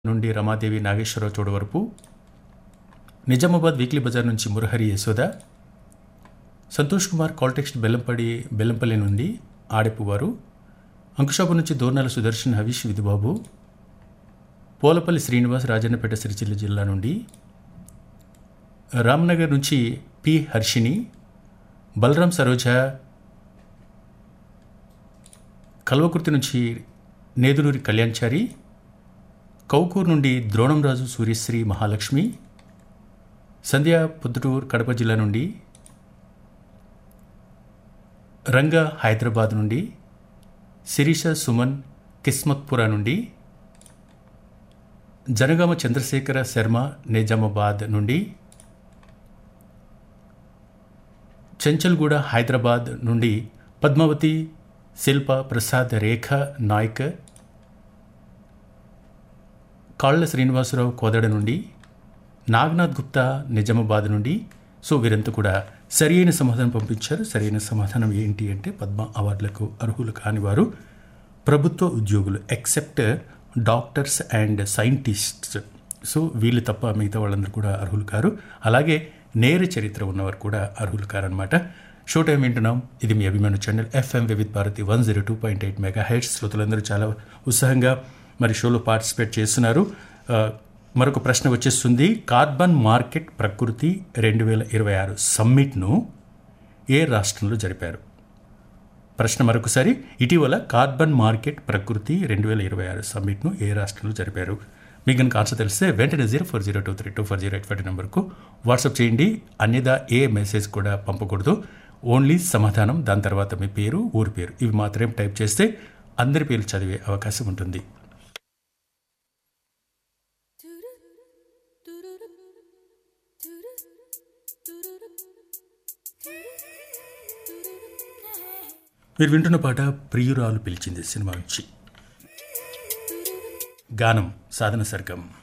నుండి రమాదేవి నాగేశ్వరరావు చోడు వరకు నిజామాబాద్ వీక్లీ బజార్ నుంచి మురహరి యశోద సంతోష్ కుమార్ కాల్టెక్స్ట్ బెల్లంపడి బెల్లంపల్లి నుండి ఆడెపు వారు అంకుషాపు నుంచి దోర్నాల సుదర్శన్ హవీష్ విధుబాబు పోలపల్లి శ్రీనివాస్ రాజన్నపేట సిరిసిల్ల జిల్లా నుండి రామ్నగర్ నుంచి పి హర్షిని బలరాం సరోజ కల్వకుర్తి నుంచి నేదులూరి కళ్యాణ్చారి కౌకూర్ నుండి ద్రోణంరాజు సూర్యశ్రీ మహాలక్ష్మి సంధ్య పొద్దుటూరు కడప జిల్లా నుండి రంగా హైదరాబాద్ నుండి శిరీష సుమన్ కిస్మత్పురా నుండి జనగామ చంద్రశేఖర శర్మ నిజామాబాద్ నుండి చెంచల్గూడ హైదరాబాద్ నుండి పద్మావతి శిల్ప ప్రసాద్ రేఖ నాయక్ కాళ్ళ శ్రీనివాసరావు కోదడ నుండి నాగనాథ్ గుప్తా నిజామాబాద్ నుండి సో వీరంతా కూడా సరియైన సమాధానం పంపించారు సరైన సమాధానం ఏంటి అంటే పద్మ అవార్డులకు అర్హులు కాని వారు ప్రభుత్వ ఉద్యోగులు except doctors and scientists so వీళ్ళు తప్ప మిగతా వాళ్ళందరూ కూడా అర్హులు కారు అలాగే నేర చరిత్ర ఉన్నవారు కూడా అర్హులు కారనమాట షో టైం వింటున్నాం ఇది మీ అభిమాన channel FM Vividh Bharati one zero two point eight megahertz శ్రోతలందరూ చాలా ఉత్సాహంగా మరి షోలో పార్టిసిపేట్ చేస్తున్నారు ఆ, మరొక ప్రశ్న వచ్చేస్తుంది కార్బన్ మార్కెట్ ప్రకృతి రెండు వేల ఇరవై ఆరు సమ్మిట్ను ఏ రాష్ట్రంలో జరిపారు ప్రశ్న మరొకసారి ఇటీవల కార్బన్ మార్కెట్ ప్రకృతి రెండు వేల ఇరవై ఆరు సమ్మిట్ను ఏ రాష్ట్రంలో జరిపారు మీకు కనుక ఆన్సర్ తెలిస్తే వెంటనే zero four zero two three two four zero eight five నెంబర్కు వాట్సాప్ చేయండి అన్యదా ఏ మెసేజ్ కూడా పంపకూడదు ఓన్లీ సమాధానం దాని తర్వాత మీ పేరు ఊరి పేరు ఇవి మాత్రమే టైప్ చేస్తే అందరి పేర్లు చదివే అవకాశం ఉంటుంది మీరు వింటున్న పాట ప్రియురాలు పిలిచింది సినిమా నుంచి గానం సాధన సర్గం